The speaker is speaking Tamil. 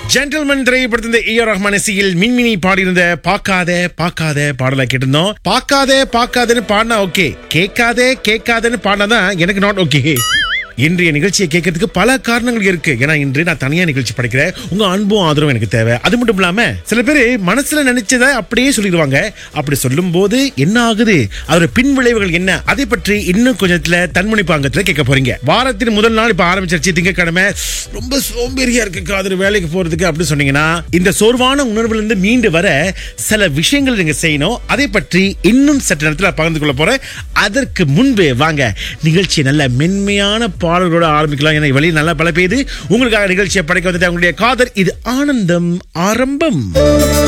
ஜென்டில்மேன் திரைப்படத்தின் ஏ ஆர் ரஹ்மான் இசையில் மின்மினி பாடியிருந்த பார்க்காத பார்க்காத பாடலை கேட்டிருந்தோம் பார்க்காத பார்க்காதன்னு பாடினா ஓகே கேட்காதே கேட்காதன்னு பாடினாதான் எனக்கு நாட் ஓகே இன்றைய நிகழ்ச்சியை கேட்கறதுக்கு பல காரணங்கள் இருக்கு ஏன்னா இன்று நான் தனியா நிகழ்ச்சி படிக்கிறேன் உங்க அன்பும் ஆதரவும் எனக்கு தேவை அது மட்டும் இல்லாம சில பேர் மனசுல நினைச்சதை அப்படியே சொல்லிடுவாங்க அப்படி சொல்லும் போது என்ன ஆகுது அதோட பின் விளைவுகள் என்ன அதை பற்றி இன்னும் கொஞ்சத்துல தன்மணி பாங்கத்துல கேட்க போறீங்க வாரத்தின் முதல் நாள் இப்ப ஆரம்பிச்சிருச்சு திங்கட்கிழமை ரொம்ப சோம்பேறியா இருக்கு காதல் வேலைக்கு போறதுக்கு அப்படின்னு சொன்னீங்கன்னா இந்த சோர்வான உணர்வுல இருந்து மீண்டு வர சில விஷயங்கள் நீங்க செய்யணும் அதை பற்றி இன்னும் சற்று நேரத்தில் பகிர்ந்து கொள்ள போறேன் அதற்கு முன்பு வாங்க நிகழ்ச்சி நல்ல மென்மையான பாடல்களோட ஆரம்பிக்கலாம் ஏன்னா வெளியே நல்லா பல பெய்து உங்களுக்காக நிகழ்ச்சியை படைக்க வந்துட்டு உங்களுடைய காதல் இது ஆனந்தம் ஆரம்பம்